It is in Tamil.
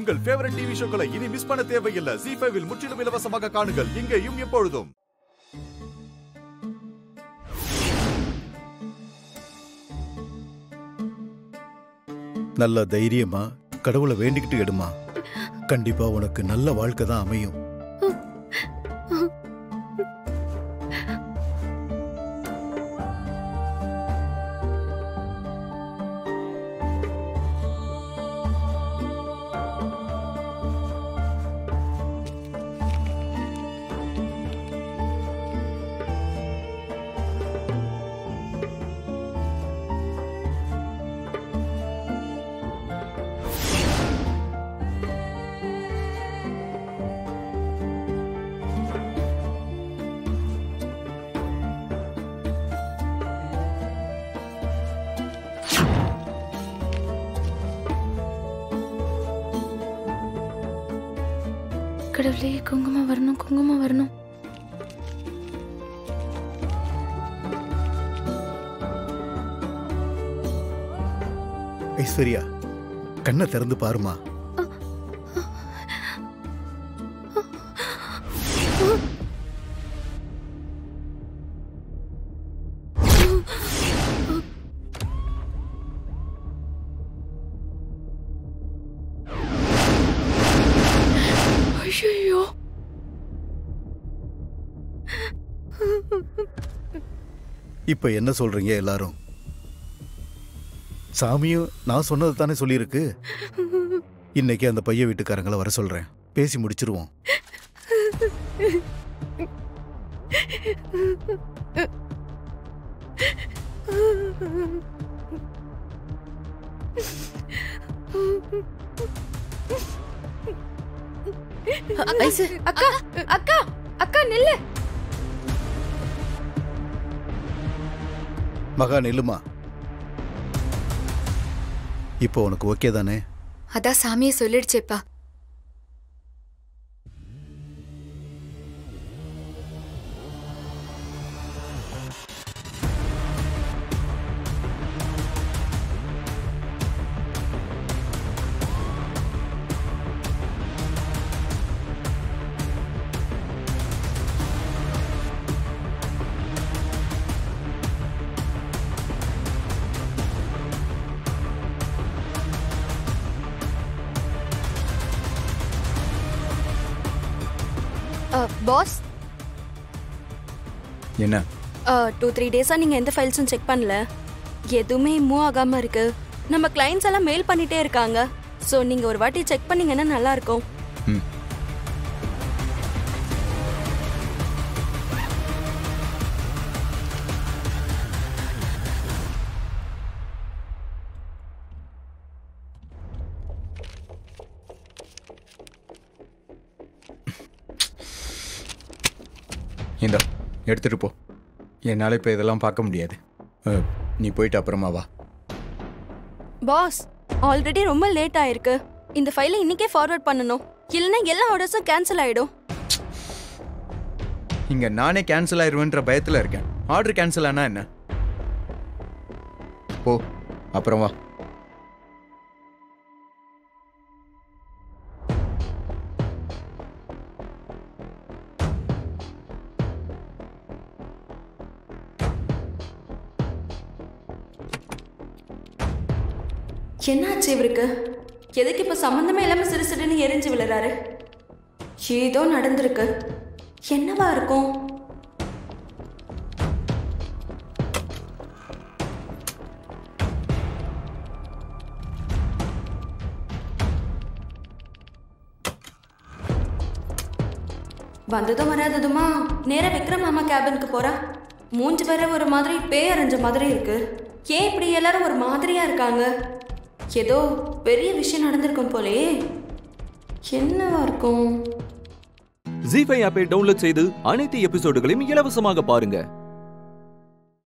உங்கள் ஃபேவரட் டிவி ஷோக்களை இனி மிஸ் பண்ண தேவையில்லை ஜி ஃபைவில் முற்றிலும் இலவசமாக காணுங்கள் இங்கேயும் எப்பொழுதும் நல்ல தைரியமா கடவுளை வேண்டிக்கிட்டு எடுமா கண்டிப்பா உனக்கு நல்ல வாழ்க்கை தான் அமையும் கடவுளே குங்குமம் வரணும் குங்குமம் வரணும் ஐஸ்வர்யா கண்ணை திறந்து பாருமா ஐயோ இப்ப என்ன சொல்றீங்க எல்லாரும் சாமியும் நான் சொன்னது தானே சொல்லியிருக்கு இன்னைக்கு அந்த பைய வீட்டுக்காரங்கள வர சொல்றேன் பேசி முடிச்சிருவோம் ஐசு அக்கா அக்கா அக்கா நில்லு மகா நெல்லுமா இப்போ உனக்கு ஓகே தானே அதான் சாமியை சொல்லிடுச்சேப்பா பாஸ் என்ன டூ த்ரீ டேஸாக நீங்கள் எந்த ஃபைல்ஸும் செக் பண்ணல எதுவுமே மூவ் ஆகாமல் இருக்கு நம்ம கிளைண்ட்ஸ் எல்லாம் மெயில் பண்ணிட்டே இருக்காங்க ஸோ நீங்கள் ஒரு வாட்டி செக் பண்ணீங்கன்னா நல்லா இருக்கும் ம் இந்த எடுத்துட்டு போ என்னால் இப்போ இதெல்லாம் பார்க்க முடியாது அஹ், நீ போயிட்டு அப்புறமா வா பாஸ் ஆல்ரெடி ரொம்ப லேட் ஆயிருக்கு இந்த ஃபைலை இன்னைக்கே ஃபார்வர்ட் பண்ணணும் இல்லைன்னா எல்லா ஆர்டர்ஸும் கேன்சல் ஆகிடும் இங்கே நானே கேன்சல் ஆயிடுவேன்ற பயத்தில் இருக்கேன் ஆர்டர் கேன்சல் ஆனா என்ன போ அப்புறம் வா என்னாச்சு இவருக்கு எதுக்கு இப்போ சம்மந்தமே இல்லாமல் சிறு சிறுன்னு எரிஞ்சு விழுறாரு ஏதோ நடந்திருக்கு என்னவா இருக்கும் வந்ததும் வராததுமா நேரா விக்ரம் மாமா கேபினுக்கு போறா மூஞ்சி வேற ஒரு மாதிரி பேய் அரைஞ்ச மாதிரி இருக்கு ஏன் இப்படி எல்லாரும் ஒரு மாதிரியா இருக்காங்க ஏதோ பெரிய விஷயம் நடந்திருக்கும் போலயே என்னவா இருக்கும் ஜி ஃபைவ் ஆப்பை டவுன்லோட் செய்து அனைத்து எபிசோடுகளையும் இலவசமாக பாருங்க